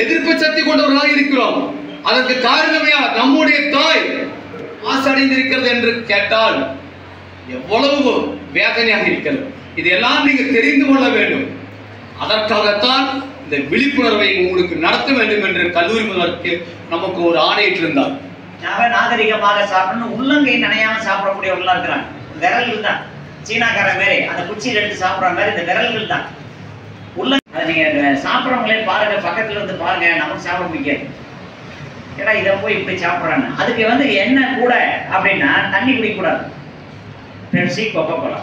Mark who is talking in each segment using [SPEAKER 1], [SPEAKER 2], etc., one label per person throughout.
[SPEAKER 1] எதிர்ப்பு சக்தி கொண்டவர்களாக இருக்கிறோம் அதற்கு காரணமே நம்முடைய தாய் மாசடைந்திருக்கிறது என்று கேட்டால் எவ்வளவு வேதனையாக இருக்கிறது இதெல்லாம் நீங்க தெரிந்து கொள்ள வேண்டும் அதற்காகத்தான் இந்த விழிப்புணர்வை உங்களுக்கு நடத்த வேண்டும் என்று கல்லூரி முதல்வருக்கு நமக்கு ஒரு ஆணையிட்டிருந்தார்
[SPEAKER 2] நாம நாகரிகமாக சாப்பிடணும் உள்ளங்கை நனையாம சாப்பிடக்கூடியவர்களா இருக்கிறாங்க விரல்கள் தான் சீனாக்காரன் மாதிரி அந்த குச்சியில் எடுத்து சாப்பிடுற மாதிரி இந்த விரல்கள் தான் உள்ள அதை நீங்க சாப்பிட்றவங்களே பாருங்க பக்கத்துல இருந்து பாருங்க நமக்கு சாப்பிட முடியாது ஏன்னா இதை போய் இப்படி சாப்பிட்றாங்க அதுக்கு வந்து என்ன கூட அப்படின்னா தண்ணி குடிக்கக்கூடாது பெப்சி கொக்கோ கோலா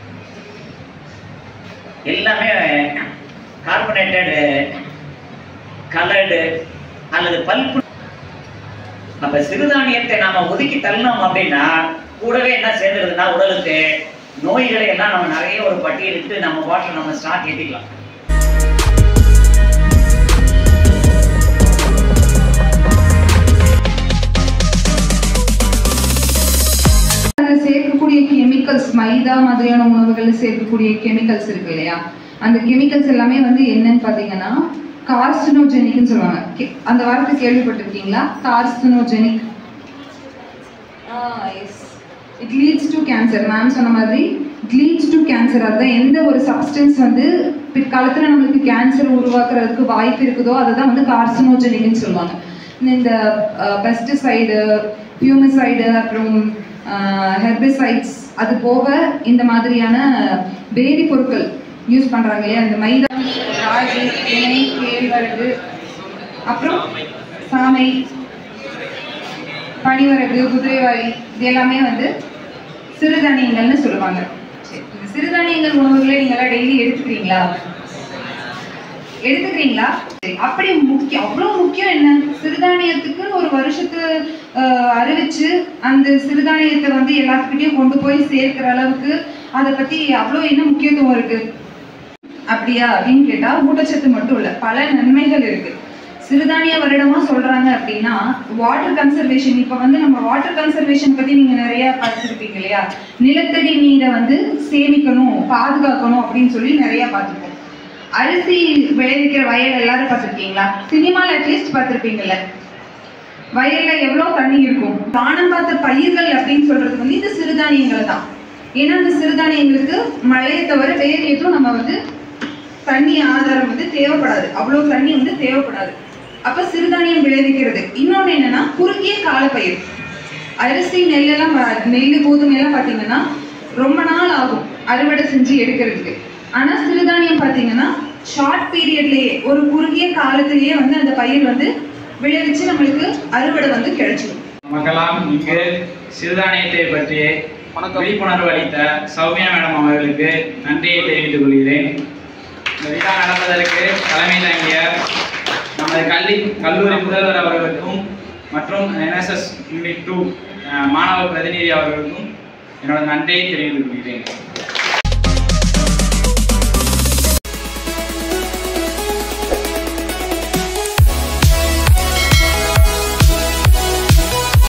[SPEAKER 2] எல்லாமே கார்பனேட்டடு கலர்டு அல்லது பல்பு அப்ப சிறுதானியத்தை நாம ஒதுக்கி தள்ளணும் அப்படின்னா கூடவே என்ன சேர்ந்துருதுன்னா உடலுக்கு நோய்களை எல்லாம் நம்ம நிறைய ஒரு பட்டியலிட்டு நம்ம பாட்டில் நம்ம ஸ்டாக் ஏற்றிக்கலாம்
[SPEAKER 3] அதுல சேர்க்கக்கூடிய கெமிக்கல்ஸ் மைதா மாதிரியான உணவுகள்ல சேர்க்கக்கூடிய கெமிக்கல்ஸ் இருக்கு இல்லையா அந்த கெமிக்கல்ஸ் எல்லாமே வந்து என்னன்னு பாத்தீங்கன்னா கார்சினோஜெனிக்னு சொல்லுவாங்க கே- அந்த வார்த்தை கேள்விப்பட்டிருக்கீங்களா carcinogenic yes it leads to cancer ma'am சொன்ன மாதிரி இட் லீட்ஸ் டு கேன்சர் அதுதான் எந்த ஒரு சப்ஸ்டன்ஸ் வந்து பிற்காலத்தில் நம்மளுக்கு கேன்சர் உருவாக்குறதுக்கு வாய்ப்பு இருக்குதோ அதை தான் வந்து கார்சினோஜெனிக்னு சொல்லுவாங்க இந்த பெஸ்டிசைடு ஹியூமிசைடு அப்புறம் ஹெர்பிசைட்ஸ் அது போக இந்த மாதிரியான வேதிப்பொருட்கள் யூஸ் பண்ணுறாங்க இல்லையா இந்த மைதா ராகி திணை கேழ்வரகு அப்புறம் சாமை பனிவரகு குதிரைவாரி இது எல்லாமே வந்து சிறுதானியங்கள்னு சொல்லுவாங்க சரி, இந்த சிறுதானியங்கள் உணவுகளை நீங்களாம் டெய்லி எடுத்துக்கிறீங்களா எடுத்துக்கிறீங்களா சரி, அப்படி முக்கியம் அவ்வளோ முக்கியம் என்ன சிறுதானியத்துக்கு ஒரு வருஷத்து ஆஹ், அறிவிச்சு அந்த சிறுதானியத்தை வந்து எல்லாத்துக்கிட்டையும் கொண்டு போய் சேர்க்கிற அளவுக்கு அதை பத்தி அவ்வளோ என்ன முக்கியத்துவம் இருக்கு அப்படியா அப்படின்னு கேட்டா ஊட்டச்சத்து மட்டும் இல்ல பல நன்மைகள் இருக்கு சிறுதானிய வருடமா சொல்றாங்க அப்படின்னா வாட்டர் கன்சர்வேஷன் இப்ப வந்து நம்ம வாட்டர் கன்சர்வேஷன் பத்தி நீங்க நிறைய பார்த்துருப்பீங்க இல்லையா நிலத்தடி நீரை வந்து சேமிக்கணும் பாதுகாக்கணும் அப்படின்னு சொல்லி நிறைய பார்த்துருப்போம் அரிசி விளைவிக்கிற வயல் எல்லாரும் பார்த்துருக்கீங்களா சினிமால அட்லீஸ்ட் பார்த்துருப்பீங்கல்ல வயல்ல எவ்வளவு தண்ணி இருக்கும் வானம் பார்த்த பயிர்கள் அப்படின்னு சொல்றது வந்து இந்த சிறுதானியங்கள் தான் ஏன்னா இந்த சிறுதானியங்களுக்கு மழையை தவிர வேறு எதுவும் நம்ம வந்து தண்ணி ஆதாரம் வந்து தேவைப்படாது அவ்வளவு தண்ணி வந்து தேவைப்படாது அப்ப சிறுதானியம் விளைவிக்கிறது இன்னொன்னு என்னன்னா குறுகிய காலப்பயிர் அரிசி நெல்லெல்லாம் பா- நெல் கோதுமை எல்லாம் பாத்தீங்கன்னா ரொம்ப நாள் ஆகும் அறுவடை செஞ்சு எடுக்கிறதுக்கு ஆனா சிறுதானியம் பாத்தீங்கன்னா ஷார்ட் பீரியட்லயே ஒரு குறுகிய காலத்திலேயே வந்து அந்த பயிர் வந்து விளைவிச்சு நம்மளுக்கு அறுவடை வந்து கிடைச்சிடும்
[SPEAKER 4] நமக்கெல்லாம் இங்கு சிறுதானியத்தை பற்றி
[SPEAKER 1] வணக்கம்.
[SPEAKER 4] விழிப்புணர்வு அளித்த சௌமியா மேடம் அவர்களுக்கு நன்றியை தெரிவித்துக் கொள்கிறேன் இந்த விழா நடப்பதற்கு தலைமை தாங்கிய நமது கல்வி கல்லூரி முதல்வர் அவர்களுக்கும் மற்றும் என்எஸ்எஸ் யூனிட் டூ மாணவ பிரதிநிதி அவர்களுக்கும் என்னோட நன்றியை தெரிவித்துக் கொள்கிறேன்